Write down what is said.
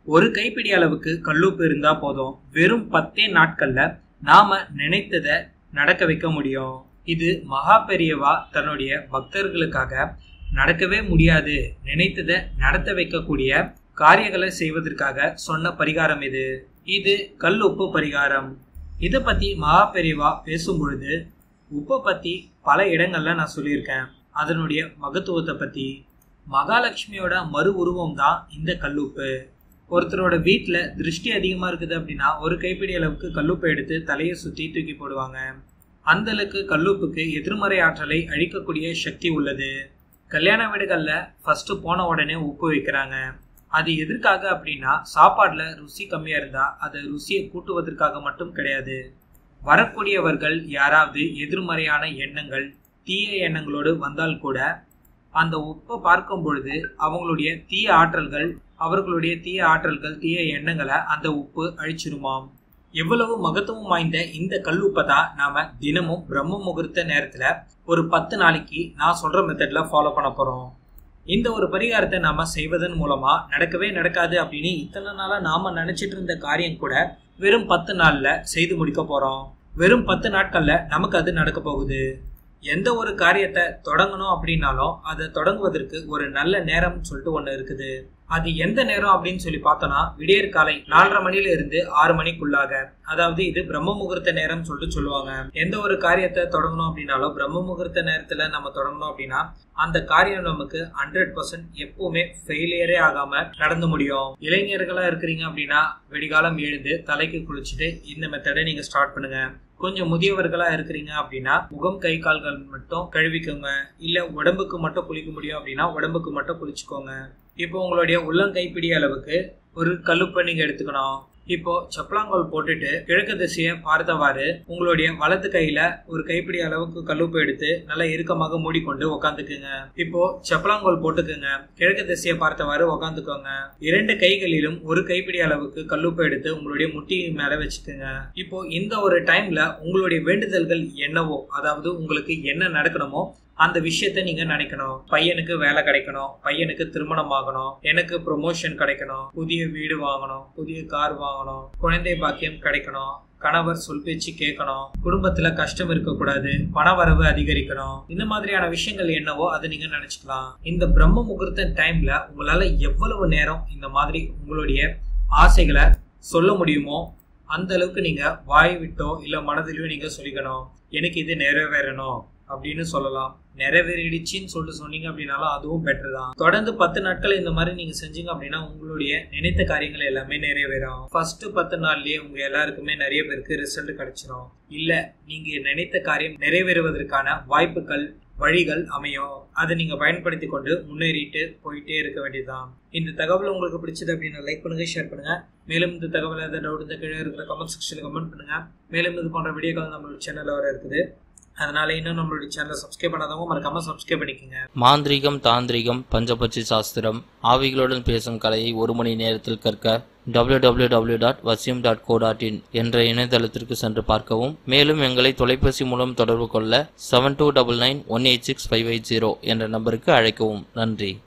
ஒரு கைப்பிடி அளவுக்கு கல்லுப்பு இருந்தா போதும் வெறும் பத்தே நாட்கள்ல நாம நினைத்தத நடக்க வைக்க முடியும் இது மகா பெரியவா தன்னுடைய பக்தர்களுக்காக நடக்கவே முடியாது நினைத்ததை நடத்த வைக்கக்கூடிய காரியங்களை செய்வதற்காக சொன்ன பரிகாரம் இது இது கல் உப்பு பரிகாரம் இதை பத்தி மகா பெரியவா பேசும் பொழுது உப்பை பத்தி பல இடங்கள்ல நான் சொல்லியிருக்கேன் அதனுடைய மகத்துவத்தை பத்தி மகாலட்சுமியோட மறு உருவம் தான் இந்த கல்லுப்பு ஒருத்தரோட வீட்டில் திருஷ்டி அதிகமாக இருக்குது அப்படின்னா ஒரு கைப்பிடி அளவுக்கு கல்லுப்பை எடுத்து தலையை சுற்றி தூக்கி போடுவாங்க அந்த அளவுக்கு கல்லுப்புக்கு எதிர்மறை ஆற்றலை அழிக்கக்கூடிய சக்தி உள்ளது கல்யாண வீடுகளில் ஃபர்ஸ்ட் போன உடனே உப்பு வைக்கிறாங்க அது எதற்காக அப்படின்னா சாப்பாட்டில் ருசி கம்மியாக இருந்தால் அதை ருசியை கூட்டுவதற்காக மட்டும் கிடையாது வரக்கூடியவர்கள் யாராவது எதிர்மறையான எண்ணங்கள் தீய எண்ணங்களோடு வந்தால் கூட அந்த உப்பை பார்க்கும் பொழுது அவங்களுடைய தீய ஆற்றல்கள் அவர்களுடைய தீய ஆற்றல்கள் தீய எண்ணங்களை அந்த உப்பு அழிச்சிருமாம் எவ்வளவு மகத்துவம் வாய்ந்த இந்த கல் உப்பை தான் நாம தினமும் பிரம்ம முகூர்த்த நேரத்துல ஒரு பத்து நாளைக்கு நான் சொல்ற மெத்தட்ல ஃபாலோ பண்ண போறோம் இந்த ஒரு பரிகாரத்தை நாம செய்வதன் மூலமா நடக்கவே நடக்காது அப்படின்னு இத்தனை நாளா நாம நினைச்சிட்டு இருந்த காரியம் கூட வெறும் பத்து நாள்ல செய்து முடிக்க போறோம் வெறும் பத்து நாட்கள்ல நமக்கு அது நடக்க போகுது எந்த ஒரு காரியத்தை தொடங்கணும் அப்படின்னாலும் அதை தொடங்குவதற்கு ஒரு நல்ல நேரம் சொல்லிட்டு ஒன்று இருக்குது அது எந்த நேரம் அப்படின்னு சொல்லி பார்த்தோம்னா விடியற் காலை நாலரை மணில இருந்து ஆறு மணிக்குள்ளாக அதாவது இது பிரம்ம முகூர்த்த நேரம் சொல்லிட்டு சொல்லுவாங்க எந்த ஒரு காரியத்தை தொடங்கணும் அப்படின்னாலும் பிரம்ம முகூர்த்த நேரத்துல நம்ம தொடங்கணும் அப்படின்னா அந்த காரியம் நமக்கு ஹண்ட்ரட் பர்சன்ட் எப்பவுமே ஃபெயிலியரே ஆகாம நடந்து முடியும் இளைஞர்களா இருக்கிறீங்க அப்படின்னா வெடிகாலம் எழுந்து தலைக்கு குளிச்சுட்டு இந்த மெத்தடை நீங்க ஸ்டார்ட் பண்ணுங்க கொஞ்சம் முதியவர்களா இருக்கிறீங்க அப்படின்னா முகம் கை கால்கள் மட்டும் கழுவிக்கோங்க இல்ல உடம்புக்கு மட்டும் குளிக்க முடியும் அப்படின்னா உடம்புக்கு மட்டும் குளிச்சுக்கோங்க இப்போ உங்களுடைய உள்ளங்கைப்பிடி அளவுக்கு ஒரு கல்லுப்பை நீங்க எடுத்துக்கணும் இப்போ சப்பலாங்கோல் போட்டுட்டு கிழக்கு திசையை பார்த்தவாறு உங்களுடைய வலது கையில ஒரு கைப்பிடி அளவுக்கு கல்லுப்பு எடுத்து நல்லா இறுக்கமாக மூடிக்கொண்டு உக்காந்துக்குங்க இப்போ சப்பலாங்கோல் போட்டுக்குங்க கிழக்கு திசையை பார்த்தவாறு உக்காந்துக்கோங்க இரண்டு கைகளிலும் ஒரு கைப்பிடி அளவுக்கு கல்லுப்பு எடுத்து உங்களுடைய முட்டி மேல வச்சுக்கோங்க இப்போ இந்த ஒரு டைம்ல உங்களுடைய வேண்டுதல்கள் என்னவோ அதாவது உங்களுக்கு என்ன நடக்கணுமோ அந்த விஷயத்த நீங்க நினைக்கணும் பையனுக்கு வேலை கிடைக்கணும் பையனுக்கு திருமணம் ஆகணும் எனக்கு ப்ரொமோஷன் கிடைக்கணும் புதிய வீடு வாங்கணும் புதிய கார் வாங்கணும் குழந்தை பாக்கியம் கிடைக்கணும் கணவர் சொல் பேச்சு கேட்கணும் குடும்பத்துல கஷ்டம் இருக்கக்கூடாது பண வரவு அதிகரிக்கணும் இந்த மாதிரியான விஷயங்கள் என்னவோ அதை நீங்க நினைச்சுக்கலாம் இந்த பிரம்ம முகூர்த்த டைம்ல உங்களால எவ்வளவு நேரம் இந்த மாதிரி உங்களுடைய ஆசைகளை சொல்ல முடியுமோ அந்த அளவுக்கு நீங்க வாய் விட்டோ இல்ல மனதிலையோ நீங்க சொல்லிக்கணும் எனக்கு இது நிறைவேறணும் அப்படின்னு சொல்லலாம் நிறைவேறிடுச்சின்னு சொல்லிட்டு சொன்னீங்க அப்படின்னாலும் அதுவும் பெட்டர் தான் தொடர்ந்து பத்து நாட்கள் இந்த மாதிரி நீங்க செஞ்சீங்க அப்படின்னா உங்களுடைய நினைத்த காரியங்கள் எல்லாமே நிறைவேறும் ஃபர்ஸ்ட் பத்து நாள்லயே உங்க எல்லாருக்குமே நிறைய பேருக்கு ரிசல்ட் கிடைச்சிரும் இல்ல நீங்க நினைத்த காரியம் நிறைவேறுவதற்கான வாய்ப்புகள் வழிகள் அமையும் அதை நீங்க பயன்படுத்தி கொண்டு முன்னேறிட்டு போயிட்டே இருக்க வேண்டியதுதான் இந்த தகவல் உங்களுக்கு பிடிச்சது அப்படின்னா லைக் பண்ணுங்க ஷேர் பண்ணுங்க மேலும் இந்த தகவல் ஏதாவது டவுட் இந்த கீழே இருக்கிற கமெண்ட் செக்ஷன்ல கமெண்ட் பண்ணுங்க மேலும் இது போன்ற வீடியோக்கள் நம்மளோட சேனல்ல வர இருக்குது அதனால இன்னும் நம்மளுடைய சேனலை சப்ஸ்கிரைப் பண்ணாதவங்க மறக்காம சப்ஸ்கிரைப் பண்ணிக்கோங்க மாந்திரீகம் தாந்திரிகம் பஞ்சபட்சி சாஸ்திரம் ஆவிகளுடன் பேசும் கலையை ஒரு மணி நேரத்தில் கற்க www.vasim.co.in டாட் வசியம் டாட் கோ டாட் இன் என்ற இணையதளத்திற்கு சென்று பார்க்கவும் மேலும் எங்களை தொலைபேசி மூலம் தொடர்பு கொள்ள seven two double nine one eight six five eight zero என்ற நம்பருக்கு அழைக்கவும் நன்றி